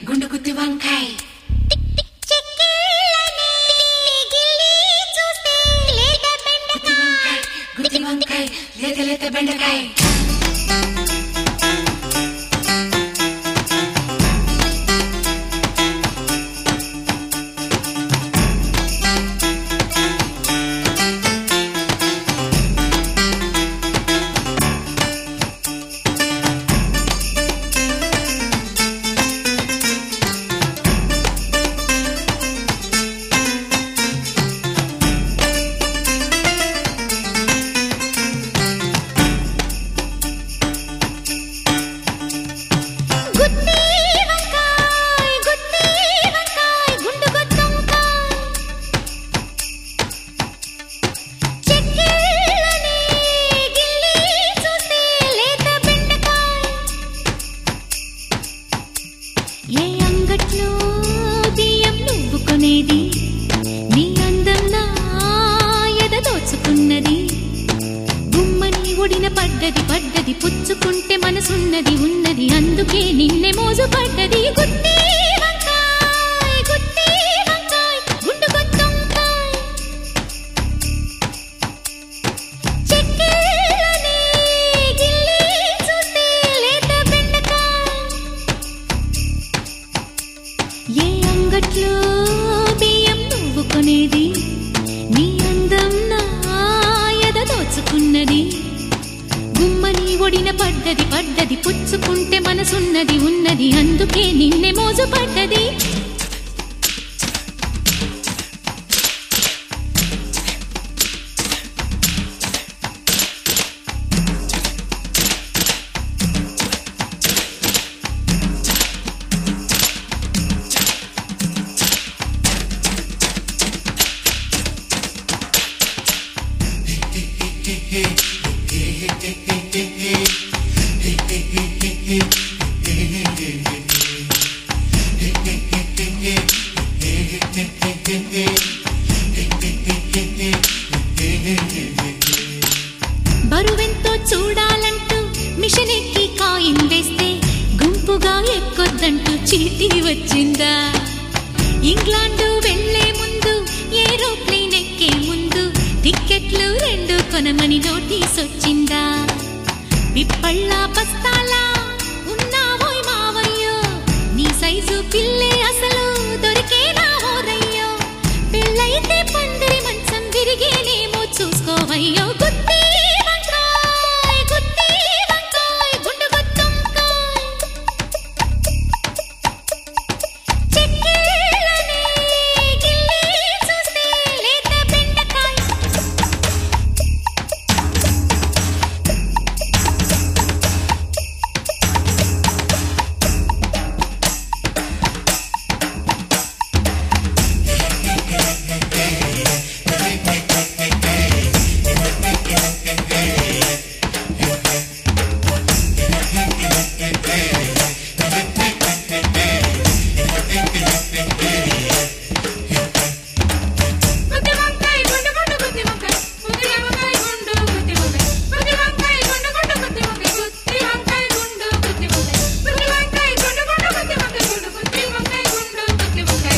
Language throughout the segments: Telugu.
గుండు గుత్తి వంకాయ్ గుత్తి వంకాయ్ గుత్తి వంకాయ్ లేత లేత బెండకాయ్ ఏ అంగట్లో బియ్యం నువ్వు కొనేది నీ అందం నా ఎద దోచుకున్నది గుమ్మని ఒడిన పడ్డది పడ్డది పుచ్చుకుంటే మనసున్నది ఉన్నది అందుకే నిన్నే మోజు పడ్డది గుత్తి వంకాయ్, గుత్తి వంకాయ్, గుండు గుత్తొంకాయ్. చెక్కిళ్ళని గిల్లి చూస్తే లేత బెండకాయ్. ఏ అంగట్లో బియ్యం నువ్వు కొనేది నీ అందం నా ఎద దోచుకున్నది గుమ్మని ఒడిన పడ్డది పడ్డది పుచ్చుకుంటే మనసున్నది ఉన్నది అందుకే నిన్నే మోజు పడ్డది బరువెంతో చూడాలంటూ మిషన్ ఎక్కి కాయిన్ వేస్తే గుంపుగా ఎక్కొద్దంటూ చీటీ వచ్చిందా ఇంగ్లాండు వెళ్లే ముందు ఏరోప్లేన్ ఎక్కే ముందు టిక్కెట్లు రెండు కొనమని నోటీస్ వచ్చిందా పిప్పళ్ళ బస్తాలా ఉన్నావోయ్ మావయ్యో నీ సైజు పిల్లే అసలు దొరికేనా ఓరయ్యో పెళ్ళైతే పందిరి మంచం విరిగేనేమో చూసుకోవయ్యో గుత్తి వంకాయ్, గుత్తి వంకాయ్, గుండు గుత్తొంకాయ్. చెక్కిళ్ళని గిల్లి చూస్తే లేత బెండకాయ్. గుత్తి వంకాయ్ గుండు గుండు గుత్తి వంకాయ్ గుత్తి వంకాయ్ గుండు గుత్తి వంకాయ్ గుత్తి వంకాయ్ గుండు గుండు గుత్తి వంకాయ్ గుత్తి వంకాయ్ గుండు గుత్తి వంకాయ్ గుత్తి వంకాయ్ గుండు గుండు గుత్తి వంకాయ్ గుండు గుత్తి వంకాయ్ గుండు గుత్తి వంకాయ్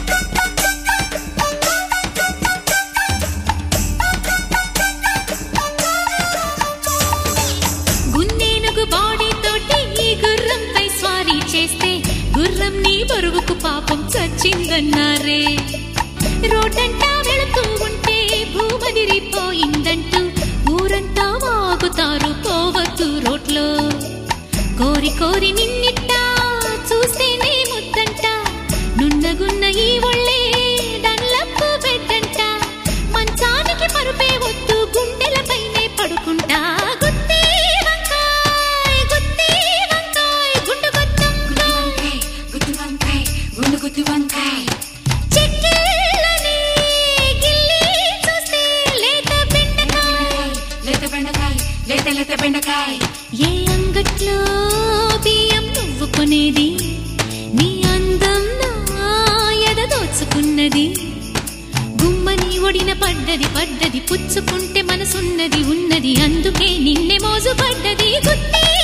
గున్నేనుగు బాడీ తోటి ఈ గుర్రంపై స్వారీ చేస్తే గుర్రం నీ బరువుకు పాపం చచ్చిందన్నారే రోడ్డంటా వెళుతూ ఉంటే భూమదిరిపోయిందంటూ ఊరంతా వాగుతారు పోవద్దు రోడ్లో కోరి కోరి నిన్నిట్టా చూస్తేనే ముద్దంట నున్నగున్న ఈ ఒళ్ళే డన్లప్పు బెడ్డంట మంచానికి పరుపే వద్దు గుండెలపైనే పడుకుంటా గుత్తి వంకాయ్, గుత్తి వంకాయ్, గుండు గుత్తొంకాయ్. గుత్తి వంకాయ్ గుండు గుత్తి వంకాయ్ చెక్కిళ్ళని గిల్లి చూస్తే లేత బెండకాయ్. లేత బెండకాయ్ లేత లేత బెండకాయ్ ఏ అంగట్లో బియ్యం నువ్వు కొనేది నీ అందం నా ఎద దోచుకున్నది గుమ్మని ఒడిన పడ్డది పడ్డది పుచ్చుకుంటే మనసున్నది ఉన్నది అందుకే నిన్నే మోజు పడ్డది గుత్తి